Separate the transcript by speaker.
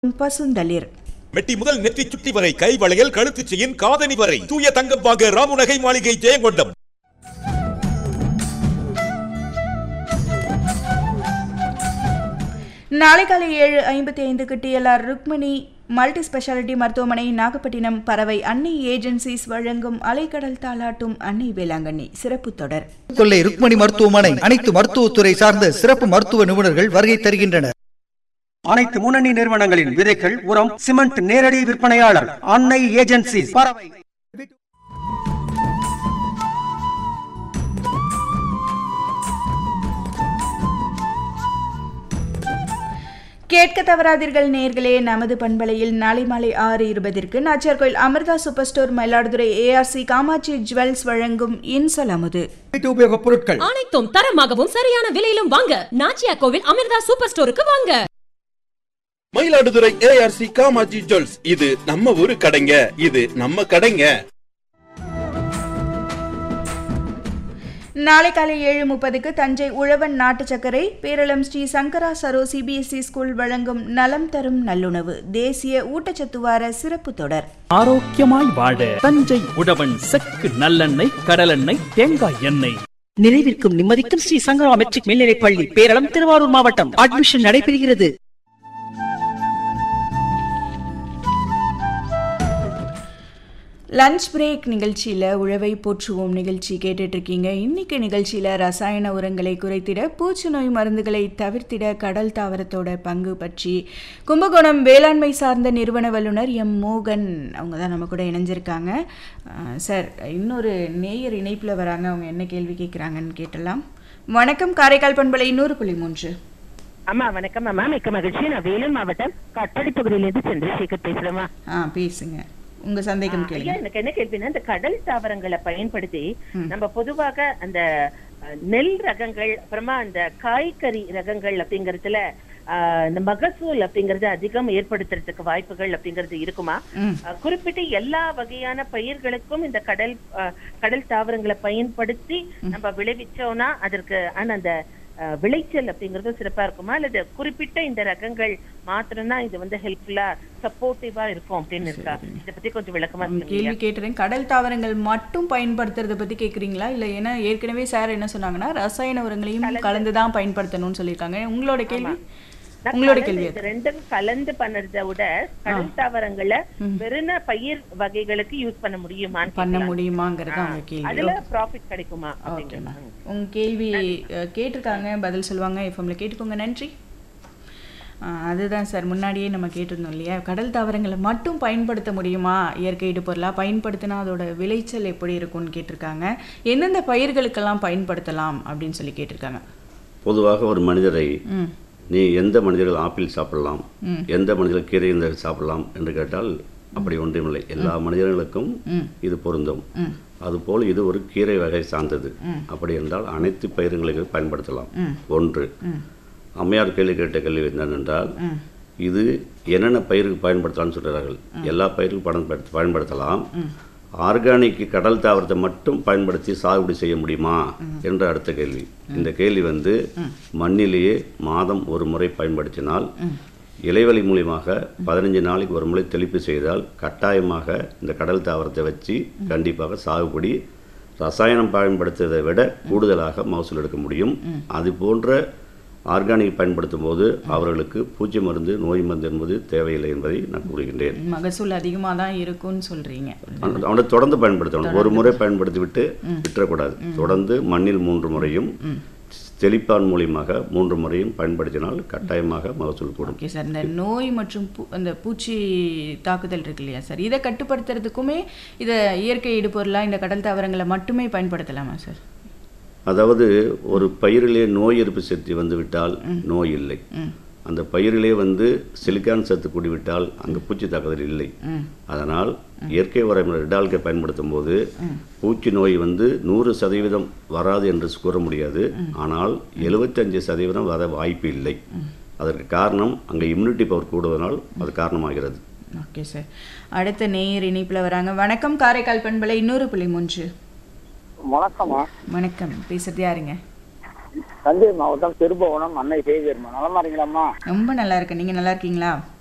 Speaker 1: பசுந்தளிர்
Speaker 2: மெட்டி முதல் நெற்றி சுட்டி வரை கை வளையல் கழுத்து செயின் காதணி வரை தூய தங்கம் வாங்க ராமுநகை மாளிகை ஜெயங்கொண்டம்
Speaker 1: நாளை காலை ஏழு ஐம்பத்தி ஐந்துக்கு டிஎல்ஆர் ருக்மணி மல்டி ஸ்பெஷாலிட்டி மருத்துவமனை நாகப்பட்டினம் பறவை அன்னை ஏஜென்சிஸ் வழங்கும் அலைக்கடல் தாளாட்டும் அன்னை வேளாங்கண்ணி சிறப்பு தொடர்
Speaker 3: கொல்லை ருக்மணி மருத்துவமனை அனைத்து மருத்துவத்துறை சார்ந்த சிறப்பு மருத்துவ நிபுணர்கள் வருகை தருகின்றனர்
Speaker 4: அனைத்து முன்னணி நிறுவனங்களின் விதைகள் உரம் சிமெண்ட் நேரடி விற்பனையாளர் அன்னை ஏஜென்சி பறவை
Speaker 1: கேட்க தவறாதீர்கள் நேர்களே நமது பண்பலையில் நாளை மாலை ஆறு இருபதிற்கு Nachiyar Koil Amirtha super store Mayiladuthurai ARC Kamatchi jewels வழங்கும் இன்சல் அமுது
Speaker 3: வீட்டு உபயோகப் பொருட்கள்
Speaker 5: அனைத்தும் தரமாகவும் சரியான விலையிலும் வாங்க நாச்சியா கோவில் அமிர்தா சூப்பர் ஸ்டோருக்கு வாங்க
Speaker 6: மயிலாடுதுறை ஏஆர்சி காமாஜி ஜுவல்ஸ் இது நம்ம ஊரு கடைங்க இது நம்ம கடைங்க
Speaker 1: நாளை காலை ஏழு முப்பதுக்கு தஞ்சை உழவன் நாட்டு சர்க்கரை பேரளம் ஸ்ரீ சங்கரா சரோ சிபிஎஸ்இ ஸ்கூல் வழங்கும் நலம் தரும் நல்லுணவு தேசிய ஊட்டச்சத்து வார சிறப்பு தொடர்
Speaker 7: ஆரோக்கியமாய் வாழ தஞ்சை உழவன் செக்கு நல்லெண்ணெய் கடலெண்ணெய் தேங்காய் எண்ணெய்
Speaker 8: நிறைவிற்கும் நிம்மதிக்கும் ஸ்ரீ சங்கரா மெட்ரிக் மேல்நிலைப் பள்ளி பேரளம் திருவாரூர் மாவட்டம் அட்மிஷன் நடைபெறுகிறது
Speaker 1: லஞ்ச் பிரேக் நிகழ்ச்சியில் உழவை போற்றுவோம் நிகழ்ச்சி கேட்டுட்டு இருக்கீங்க இன்னைக்கு நிகழ்ச்சியில் ரசாயன உரங்களை குறைத்திட பூச்சி நோய் மருந்துகளை தவிர்த்திட கடல் தாவரத்தோட பங்கு பற்றி கும்பகோணம் வேளாண்மை சார்ந்த நிறுவன வல்லுநர் எம் மோகன் அவங்க தான் நம்ம கூட இணைஞ்சிருக்காங்க அஹ், சார் இன்னொரு நேயர் இணைப்பில் வராங்க அவங்க என்ன கேள்வி கேட்குறாங்கன்னு கேட்டலாம் வணக்கம் காரைக்கால் பண்பலை நூறு புள்ளி மூன்று
Speaker 9: அம்மா வணக்கம் அம்மா மிக்க மகிழ்ச்சி நான் வேலூர் மாவட்டம் கட்டடி பகுதியிலிருந்து சந்திரசேகர் பேசுறேம்மா
Speaker 1: ஆ பேசுங்க உங்கள் சந்தேகம்
Speaker 9: ஐயா
Speaker 1: கேளுங்க
Speaker 9: எனக்கு என்ன கேள்வினா இந்த கடல் தாவரங்களை பயன்படுத்தி நம்ம பொதுவாக அந்த அஹ், நெல் ரகங்கள் அப்புறமா அந்த காய்கறி ரகங்கள் அப்படிங்கறதுல அஹ், இந்த மகசூல் அப்படிங்கறது அதிகம் ஏற்படுத்துறதுக்கு வாய்ப்புகள் அப்படிங்கிறது இருக்குமா
Speaker 1: ம்.
Speaker 9: அஹ், குறிப்பிட்டு எல்லா வகையான பயிர்களுக்கும் இந்த கடல் அஹ், கடல் தாவரங்களை பயன்படுத்தி நம்ம விளைவிச்சோம்னா அதற்கு ஆனா அந்த அஹ், விளைச்சல் அப்படிங்கறது சிறப்பா இருக்குமா அல்லது குறிப்பிட்ட இந்த ரகங்கள் மாத்திரம்தான் இது வந்து ஹெல்ப்ஃபுல்லா சப்போர்ட்டிவா இருக்கும் அப்படின்னு இருக்கா இத பத்தி கொஞ்சம் விளக்கமா
Speaker 1: ம்,
Speaker 9: சொல்லுங்க
Speaker 1: கேள்வி கேட்டுறேன் கடல் தாவரங்கள் மட்டும் பயன்படுத்துறத பத்தி கேக்குறீங்களா இல்ல ஏன்னா ஏற்கனவே சார் என்ன சொன்னாங்கன்னா ரசாயன உரங்களையும் கலந்து தான் பயன்படுத்தணும்னு சொல்லியிருக்காங்க உங்களோட கேள்வி
Speaker 9: நான்
Speaker 1: உங்களோட
Speaker 9: கலந்து
Speaker 1: கேள்வி
Speaker 9: இது ரெண்டும் கலந்து பண்ணறத விட கடல் தாவரங்களை வெறும் பயிர் வகைகளுக்கு யூஸ் பண்ண முடியுமான்னு
Speaker 1: பண்ண
Speaker 9: கேட்கலாம்.
Speaker 1: முடியுமாங்கிறது
Speaker 9: ஆ,
Speaker 1: அவங்க கேள்வி
Speaker 9: அதுல ப்ராஃபிட் கிடைக்குமா
Speaker 1: ஓகேம்மா
Speaker 9: அப்படிங்கிறது
Speaker 1: உங்க கேள்வி அஹ், கேட்டிருக்காங்க பதில் சொல்லுவாங்க எஃப்எம்ல கேட்டுக்கோங்க நன்றி ஆ, அதுதான் சார் முன்னாடியே நம்ம கேட்டிருந்தோம் இல்லையா கடல் தாவரங்களை மட்டும் பயன்படுத்த முடியுமா இயற்கை இடுபொருளாக பயன்படுத்தினா அதோட விளைச்சல் எப்படி இருக்கும்னு கேட்டிருக்காங்க எந்தெந்த பயிர்களுக்கெல்லாம் பயன்படுத்தலாம் அப்படின்னு சொல்லி கேட்டிருக்காங்க
Speaker 10: பொதுவாக ஒரு மனிதரை
Speaker 1: ம்
Speaker 10: நீ எந்த மனிதர்கள் ஆப்பிள் சாப்பிடலாம் எந்த மனிதர்கள் கீரை இந்த சாப்பிடலாம் என்று கேட்டால் அப்படி ஒன்றுமில்லை எல்லா மனிதர்களுக்கும் இது பொருந்தும் அதுபோல் இது ஒரு கீரை வகை சார்ந்தது அப்படி என்றால் அனைத்து பயிர்களுக்கு பயன்படுத்தலாம் ஒன்று அம்மையார் கேள்வி கேட்ட கேள்வி என்னவென்றால் இது என்னென்ன பயிருக்கு பயன்படுத்தலாம்னு சொல்கிறார்கள் எல்லா பயிருக்கும் பயன்படுத்த பயன்படுத்தலாம் ஆர்கானிக் கடல் தாவரத்தை மட்டும் பயன்படுத்தி சாகுபடி செய்ய முடியுமா என்ற அடுத்த கேள்வி இந்த கேள்வி வந்து மண்ணிலேயே மாதம் ஒரு முறை பயன்படுத்தினால் இலைவழி மூலியமாக பதினஞ்சு நாளைக்கு ஒரு முறை தெளிப்பு செய்தால் கட்டாயமாக இந்த கடல் தாவரத்தை வச்சு கண்டிப்பாக சாகுபடி ரசாயனம் பயன்படுத்துவதை விட கூடுதலாக மகசூல் எடுக்க முடியும் அது போன்ற ஆர்கானிக் பயன்படுத்தும் போது அவர்களுக்கு பூச்சி மருந்து நோய் மருந்து என்பது தேவையில்லை என்பதை நான் கூறுகின்றேன்
Speaker 1: மகசூல் அதிகமாக தான் இருக்கும்னு சொல்றீங்க
Speaker 10: அவனை- அவனை தொடர்ந்து பயன்படுத்தணும் ஒரு முறை பயன்படுத்தி விட்டு விட்டுறக்கூடாது தொடர்ந்து மண்ணில் மூன்று முறையும் தெளிப்பான் மூலியமாக மூன்று முறையும் பயன்படுத்தினால் கட்டாயமாக மகசூல் கூடும்
Speaker 1: ஓகே சார் இந்த நோய் மற்றும் பூ அந்த பூச்சி தாக்குதல் இருக்கு இல்லையா சார் இதை கட்டுப்படுத்துறதுக்குமே இதை இயற்கை இடுபொருளாக இந்த கடல் தாவரங்களை மட்டுமே பயன்படுத்தலாமா சார்
Speaker 10: அதாவது ஒரு பயிரிலே நோய் எதிர்ப்பு சக்தி வந்து விட்டால் நோய் இல்லை அந்த பயிரிலே வந்து சிலிக்கான் சத்து கூடிவிட்டால் அங்கு பூச்சி தாக்குதல் இல்லை அதனால் இயற்கை உரம் ரெடால்கை பயன்படுத்தும் போது பூச்சி நோய் வந்து நூறு சதவீதம் வராது என்று கூற முடியாது ஆனால் எழுபத்தஞ்சு சதவீதம் வர வாய்ப்பு இல்லை அதற்கு காரணம் அங்கே இம்யூனிட்டி பவர் கூடுவதனால் அது காரணமாகிறது
Speaker 1: ஓகே சார் அடுத்த நேயர் இணைப்பில் வராங்க வணக்கம் காரைக்கால் பண்பலை இன்னொரு புள்ளி மூன்று
Speaker 11: வணக்கம்மா
Speaker 1: வணக்கம் பேசுறது யாருங்க
Speaker 11: தஞ்சை மாவட்டம் திருபுவனம் அன்னை சேவியர்மா நலமா இருக்கீங்களாம்மா
Speaker 1: ரொம்ப நல்லா இருக்கேன் நீங்கள் நல்லா இருக்கீங்களா